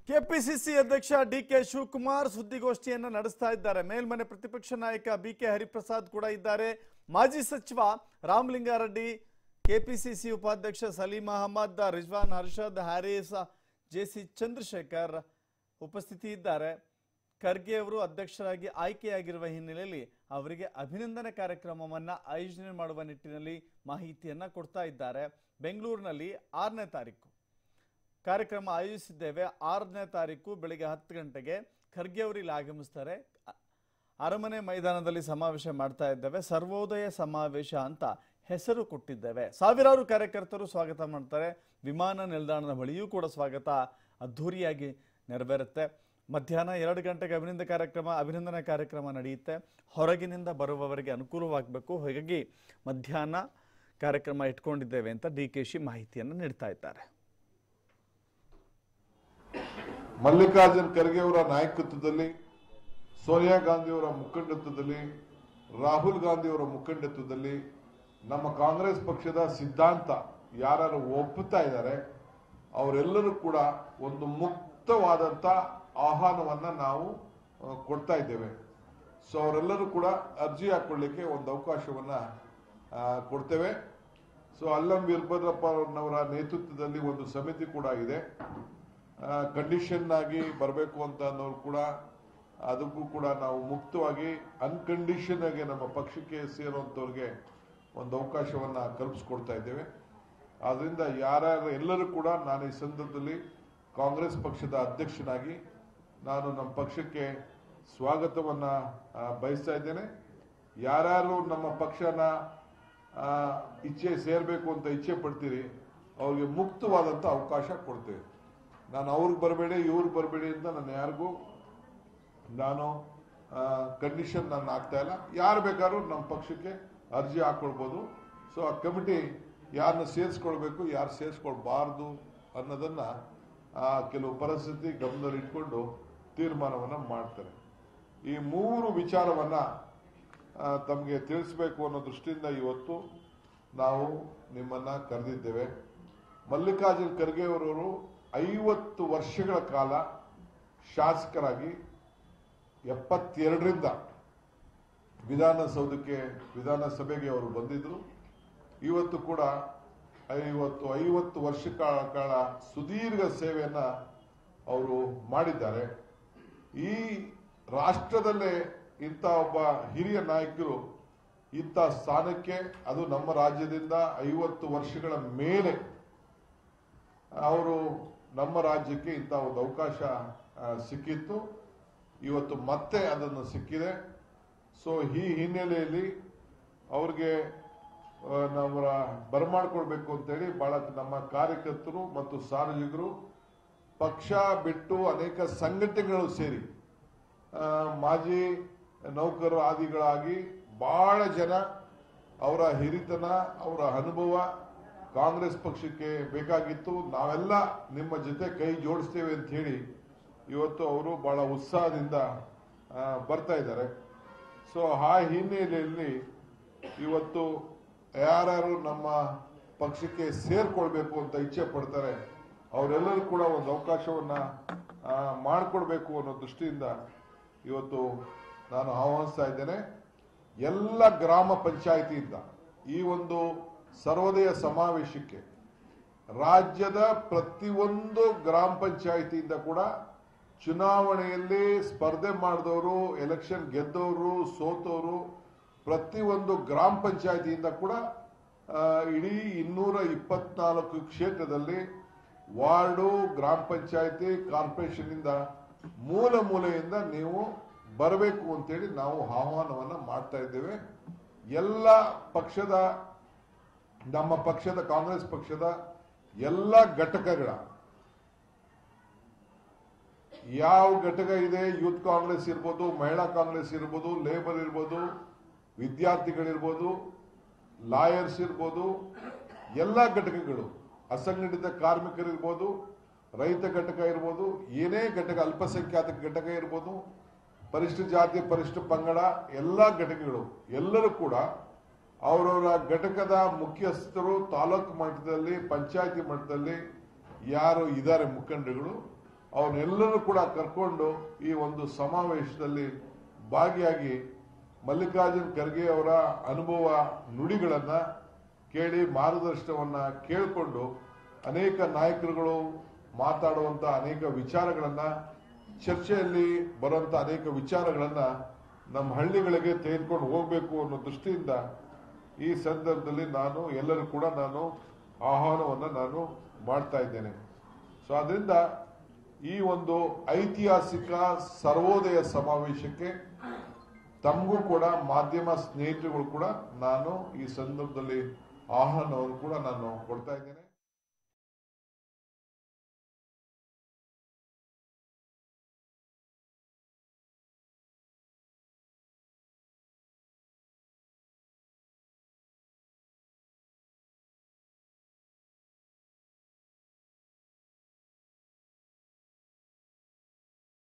KPCC ಅಧ್ಯಕ್ಷ D K Shivakumar ಸುದ್ದಿಗೋಷ್ಠಿಯನ್ನ ನಡೆಸ್ತಾ ಇದ್ದಾರೆ ಮೇಲ್ಮನೆ ಪ್ರತಿಪಕ್ಷ ನಾಯಕ ಬಿ ಕೆ ಹರಿಪ್ರಸಾದ್ ಕೂಡ ಇದ್ದಾರೆ ಮಾಜಿ ಸಚಿವ ರಾಮಲಿಂಗಾರೆಡ್ಡಿ ಕೆಪಿಸಿಸಿ ಉಪಾಧ್ಯಕ್ಷ ಸಲೀಂ ಅಹಮದ್ ರಿಜ್ವಾನ್ ಹರ್ಷದ್ ಹ್ಯಾರಿಸ್ ಜೆಸಿ ಚಂದ್ರಶೇಖರ್ ಉಪಸ್ಥಿತಿ ಇದ್ದಾರೆ ಖರ್ಗೆ ಅವರು ಅಧ್ಯಕ್ಷರಾಗಿ ಆಯ್ಕೆಯಾಗಿರುವ ಹಿನ್ನೆಲೆಯಲ್ಲಿ ಅವರಿಗೆ ಅಭಿನಂದನೆ ಕಾರ್ಯಕ್ರಮವನ್ನ ಆಯೋಜನೆ ಮಾಡುವ ನಿಟ್ಟಿನಲ್ಲಿ ಮಾಹಿತಿಯನ್ನ ಕೊಡ್ತಾ ಇದ್ದಾರೆ ಬೆಂಗಳೂರಿನಲ್ಲಿ ಆರನೇ ತಾರೀಕು ಕಾರ್ಯಕ್ರಮ ಆಯೋಜಿಸಿದ್ದೇವೆ ಆರನೇ ತಾರೀಕು ಬೆಳಿಗ್ಗೆ ಹತ್ತು ಗಂಟೆಗೆ ಖರ್ಗೆ ಅವರು ಇಲ್ಲಿ ಆಗಮಿಸ್ತಾರೆ ಅ- ಅರಮನೆ ಮೈದಾನದಲ್ಲಿ ಸಮಾವೇಶ ಮಾಡ್ತಾ ಇದ್ದೇವೆ ಸರ್ವೋದಯ ಸಮಾವೇಶ ಅಂತ ಹೆಸರು ಕೊಟ್ಟಿದ್ದೇವೆ ಸಾವಿರಾರು ಕಾರ್ಯಕರ್ತರು ಸ್ವಾಗತ ಮಾಡ್ತಾರೆ ವಿಮಾನ ನಿಲ್ದಾಣದ ಬಳಿಯೂ ಕೂಡ ಸ್ವಾಗತ ಅದ್ಧೂರಿಯಾಗಿ ನೆರವೇರುತ್ತೆ ಮಧ್ಯಾಹ್ನ ಎರಡು ಗಂಟೆಗೆ ಅಭಿನಂದನೆ ಕಾರ್ಯಕ್ರಮ ಅಭಿನಂದನೆ ಕಾರ್ಯಕ್ರಮ ನಡೆಯುತ್ತೆ ಹೊರಗಿನಿಂದ ಬರುವವರಿಗೆ ಅನುಕೂಲವಾಗಬೇಕು ಹಾಗಾಗಿ ಮಧ್ಯಾಹ್ನ ಕಾರ್ಯಕ್ರಮ ಇಟ್ಕೊಂಡಿದ್ದೇವೆ ಅಂತ ಡಿ ಕೆ ಶಿ ಮಾಹಿತಿಯನ್ನು ನೀಡ್ತಾ ಇದ್ದಾರೆ ಮಲ್ಲಿಕಾರ್ಜುನ್ ಖರ್ಗೆ ಅವರ ನಾಯಕತ್ವದಲ್ಲಿ ಸೋನಿಯಾ ಗಾಂಧಿ ಅವರ ಮುಖಂಡತ್ವದಲ್ಲಿ ರಾಹುಲ್ ಗಾಂಧಿ ಅವರ ಮುಖಂಡತ್ವದಲ್ಲಿ ನಮ್ಮ ಕಾಂಗ್ರೆಸ್ ಪಕ್ಷದ ಸಿದ್ಧಾಂತ ಯಾರು ಒಪ್ಪುತ್ತಾ ಇದ್ದಾರೆ ಅವರೆಲ್ಲರೂ ಕೂಡ ಒಂದು ಮುಕ್ತವಾದಂತ ಆಹ್ವಾನವನ್ನ ನಾವು ಆ, ಕೊಡ್ತಾ ಇದ್ದೇವೆ ಸೊ ಅವರೆಲ್ಲರೂ ಕೂಡ ಅರ್ಜಿ ಹಾಕೊಳ್ಳಿಕ್ಕೆ ಒಂದು ಅವಕಾಶವನ್ನ ಆ, ಕೊಡ್ತೇವೆ ಸೊ ಅಲ್ಲಂ ವೀರಭದ್ರಪ್ಪನವರ ನೇತೃತ್ವದಲ್ಲಿ ಒಂದು ಸಮಿತಿ ಕೂಡ ಇದೆ ಕಂಡೀಷನ್ ಆಗಿ ಬರಬೇಕು ಅಂತ ಅನ್ನೋರು ಕೂಡ ಅದಕ್ಕೂ ಕೂಡ ನಾವು ಮುಕ್ತವಾಗಿ ಅನ್ಕಂಡೀಷನ್ ಆಗಿ ನಮ್ಮ ಪಕ್ಷಕ್ಕೆ ಸೇರುವಂತವ್ರಿಗೆ ಒಂದು ಅವಕಾಶವನ್ನ ಕಲ್ಪಿಸ್ಕೊಡ್ತಾ ಇದ್ದೇವೆ ಆದ್ರಿಂದ ಯಾರ್ಯಾರು ಎಲ್ಲರೂ ಕೂಡ ನಾನು ಈ ಸಂದರ್ಭದಲ್ಲಿ ಕಾಂಗ್ರೆಸ್ ಪಕ್ಷದ ಅಧ್ಯಕ್ಷನಾಗಿ ನಾನು ನಮ್ಮ ಪಕ್ಷಕ್ಕೆ ಸ್ವಾಗತವನ್ನ ಆ, ಬಯಸ್ತಾ ಇದ್ದೇನೆ ಯಾರ್ಯಾರು ನಮ್ಮ ಪಕ್ಷನ ಆ, ಇಚ್ಛೆ ಸೇರ್ಬೇಕು ಅಂತ ಇಚ್ಛೆ ಪಡ್ತೀರಿ ಅವ್ರಿಗೆ ಮುಕ್ತವಾದಂತ ಅವಕಾಶ ಕೊಡ್ತೇವೆ ನಾನು ಅವ್ರಿಗೆ ಬರಬೇಡಿ ಇವ್ರಿಗೆ ಬರಬೇಡಿ ಅಂತ ನಾನು ಯಾರಿಗೂ ನಾನು ಕಂಡೀಷನ್ ನಾನು ಆಗ್ತಾ ಇಲ್ಲ ಯಾರು ಬೇಕಾದ್ರೂ ನಮ್ಮ ಪಕ್ಷಕ್ಕೆ ಅರ್ಜಿ ಹಾಕೊಳ್ಬೋದು ಸೊ ಆ ಕಮಿಟಿ ಯಾರನ್ನ ಸೇರಿಸ್ಕೊಳ್ಬೇಕು ಯಾರು ಸೇರಿಸ್ಕೊಳ್ಬಾರ್ದು ಅನ್ನೋದನ್ನ ಆ ಕೆಲವು ಪರಿಸ್ಥಿತಿ ಗಮನದಲ್ಲಿ ಇಟ್ಕೊಂಡು ತೀರ್ಮಾನವನ್ನ ಮಾಡ್ತಾರೆ ಈ ಮೂರು ವಿಚಾರವನ್ನ ಆ, ತಮಗೆ ತಿಳಿಸ್ಬೇಕು ಅನ್ನೋ ದೃಷ್ಟಿಯಿಂದ ಇವತ್ತು ನಾವು ನಿಮ್ಮನ್ನ ಕರೆದಿದ್ದೇವೆ ಮಲ್ಲಿಕಾರ್ಜುನ್ ಖರ್ಗೆ ಅವರವರು ಐವತ್ತು ವರ್ಷಗಳ ಕಾಲ ಶಾಸಕರಾಗಿ ಎಪ್ಪತ್ತೆರಡರಿಂದ ವಿಧಾನಸೌಧಕ್ಕೆ ವಿಧಾನಸಭೆಗೆ ಅವರು ಬಂದಿದ್ರು ಇವತ್ತು ಕೂಡ ಐವತ್ತು ಐವತ್ತು ವರ್ಷ ಕಾಲ ಕಾಲ ಸುದೀರ್ಘ ಸೇವೆಯನ್ನ ಅವರು ಮಾಡಿದ್ದಾರೆ ಈ ರಾಷ್ಟ್ರದಲ್ಲೇ ಇಂಥ ಒಬ್ಬ ಹಿರಿಯ ನಾಯಕರು ಇಂಥ ಸ್ಥಾನಕ್ಕೆ ಅದು ನಮ್ಮ ರಾಜ್ಯದಿಂದ ಐವತ್ತು ವರ್ಷಗಳ ಮೇಲೆ ಅವರು ನಮ್ಮ ರಾಜ್ಯಕ್ಕೆ ಇಂಥ ಒಂದು ಅವಕಾಶ ಆ, ಸಿಕ್ಕಿತ್ತು ಇವತ್ತು ಮತ್ತೆ ಅದನ್ನು ಸಿಕ್ಕಿದೆ ಸೊ ಈ ಹಿನ್ನೆಲೆಯಲ್ಲಿ ಅವ್ರಿಗೆ ಆ, ನಾವು ಬರಮಾಡ್ಕೊಳ್ಬೇಕು ಅಂತೇಳಿ ಬಹಳ ನಮ್ಮ ಕಾರ್ಯಕರ್ತರು ಮತ್ತು ಸಾರ್ವಜನಿಕರು ಪಕ್ಷ ಬಿಟ್ಟು ಅನೇಕ ಸಂಘಟನೆಗಳು ಸೇರಿ ಆ, ಮಾಜಿ ನೌಕರ ಆದಿಗಳಾಗಿ ಬಹಳ ಜನ ಅವರ ಹಿರಿತನ ಅವರ ಅನುಭವ ಕಾಂಗ್ರೆಸ್ ಪಕ್ಷಕ್ಕೆ ಬೇಕಾಗಿತ್ತು ನಾವೆಲ್ಲ ನಿಮ್ಮ ಜೊತೆ ಕೈ ಜೋಡಿಸ್ತೇವೆ ಅಂತ ಹೇಳಿ ಇವತ್ತು ಅವರು ಬಹಳ ಉತ್ಸಾಹದಿಂದ ಆ, ಬರ್ತಾ ಇದ್ದಾರೆ ಸೊ ಆ ಹಿನ್ನೆಲೆಯಲ್ಲಿ ಇವತ್ತು ಯಾರ್ಯಾರು ನಮ್ಮ ಪಕ್ಷಕ್ಕೆ ಸೇರ್ಕೊಳ್ಬೇಕು ಅಂತ ಇಚ್ಛೆ ಪಡ್ತಾರೆ ಅವರೆಲ್ಲರೂ ಕೂಡ ಒಂದು ಅವಕಾಶವನ್ನ ಆ, ಮಾಡಿಕೊಡ್ಬೇಕು ಅನ್ನೋ ದೃಷ್ಟಿಯಿಂದ ಇವತ್ತು ನಾನು ಆಹ್ವಾನಿಸ್ತಾ ಇದ್ದೇನೆ ಎಲ್ಲ ಗ್ರಾಮ ಪಂಚಾಯಿತಿಯಿಂದ ಈ ಒಂದು ಸರ್ವೋದಯ ಸಮಾವೇಶಕ್ಕೆ ರಾಜ್ಯದ ಪ್ರತಿಯೊಂದು ಗ್ರಾಮ ಪಂಚಾಯಿತಿಯಿಂದ ಕೂಡ ಚುನಾವಣೆಯಲ್ಲಿ ಸ್ಪರ್ಧೆ ಮಾಡಿದವರು ಎಲೆಕ್ಷನ್ ಗೆದ್ದವರು ಸೋತವರು ಪ್ರತಿಯೊಂದು ಗ್ರಾಮ ಪಂಚಾಯಿತಿಯಿಂದ ಕೂಡ ಆ, ಇಡೀ ಇನ್ನೂರ ಇಪ್ಪತ್ನಾಲ್ಕು ಕ್ಷೇತ್ರದಲ್ಲಿ ವಾರ್ಡು ಗ್ರಾಮ ಪಂಚಾಯಿತಿ ಕಾರ್ಪೊರೇಷನ್ ಇಂದ ಮೂಲ ಮೂಲೆಯಿಂದ ನೀವು ಬರಬೇಕು ಅಂತೇಳಿ ನಾವು ಆಹ್ವಾನವನ್ನ ಮಾಡ್ತಾ ಇದ್ದೇವೆ ಎಲ್ಲ ಪಕ್ಷದ ನಮ್ಮ ಪಕ್ಷದ ಕಾಂಗ್ರೆಸ್ ಪಕ್ಷದ ಎಲ್ಲ ಘಟಕಗಳ ಯಾವ ಘಟಕ ಇದೆ ಯೂತ್ ಕಾಂಗ್ರೆಸ್ ಇರ್ಬೋದು ಮಹಿಳಾ ಕಾಂಗ್ರೆಸ್ ಇರ್ಬೋದು ಲೇಬರ್ ಇರ್ಬೋದು ವಿದ್ಯಾರ್ಥಿಗಳಿರ್ಬೋದು ಲಾಯರ್ಸ್ ಇರ್ಬೋದು ಎಲ್ಲ ಘಟಕಗಳು ಅಸಂಘಟಿತ ಕಾರ್ಮಿಕರಿರ್ಬೋದು ರೈತ ಘಟಕ ಇರ್ಬೋದು ಏನೇ ಘಟಕ ಅಲ್ಪಸಂಖ್ಯಾತ ಘಟಕ ಇರ್ಬೋದು ಪರಿಶಿಷ್ಟ ಜಾತಿ ಪರಿಶಿಷ್ಟ ಪಂಗಡ ಎಲ್ಲ ಘಟಕಗಳು ಎಲ್ಲರೂ ಕೂಡ ಅವರವರ ಘಟಕದ ಮುಖ್ಯಸ್ಥರು ತಾಲೂಕು ಮಟ್ಟದಲ್ಲಿ ಪಂಚಾಯತಿ ಮಟ್ಟದಲ್ಲಿ ಯಾರು ಇದ್ದಾರೆ ಮುಖಂಡರುಗಳು ಅವನ್ನೆಲ್ಲರೂ ಕೂಡ ಕರ್ಕೊಂಡು ಈ ಒಂದು ಸಮಾವೇಶದಲ್ಲಿ ಭಾಗಿಯಾಗಿ ಮಲ್ಲಿಕಾರ್ಜುನ್ ಖರ್ಗೆ ಅವರ ಅನುಭವ ನುಡಿಗಳನ್ನ ಕೇಳಿ ಮಾರ್ಗದರ್ಶನವನ್ನ ಕೇಳಿಕೊಂಡು ಅನೇಕ ನಾಯಕರುಗಳು ಮಾತಾಡುವಂತ ಅನೇಕ ವಿಚಾರಗಳನ್ನ ಚರ್ಚೆಯಲ್ಲಿ ಬರುವಂತ ಅನೇಕ ವಿಚಾರಗಳನ್ನ ನಮ್ಮ ಹಳ್ಳಿಗಳಿಗೆ ತೆಗೆದುಕೊಂಡು ಹೋಗಬೇಕು ಅನ್ನೋ ದೃಷ್ಟಿಯಿಂದ ಈ ಸಂದರ್ಭದಲ್ಲಿ ನಾನು ಎಲ್ಲರೂ ಕೂಡ ನಾನು ಆಹ್ವಾನವನ್ನ ನಾನು ಮಾಡ್ತಾ ಇದ್ದೇನೆ ಸೊ ಅದರಿಂದ ಈ ಒಂದು ಐತಿಹಾಸಿಕ ಸರ್ವೋದಯ ಸಮಾವೇಶಕ್ಕೆ ತಮಗೂ ಕೂಡ ಮಾಧ್ಯಮ ಸ್ನೇಹಿತರುಗಳು ಕೂಡ ನಾನು ಈ ಸಂದರ್ಭದಲ್ಲಿ ಆಹ್ವಾನವನ್ನು ಕೂಡ ನಾನು ಕೊಡ್ತಾ ಇದ್ದೇನೆ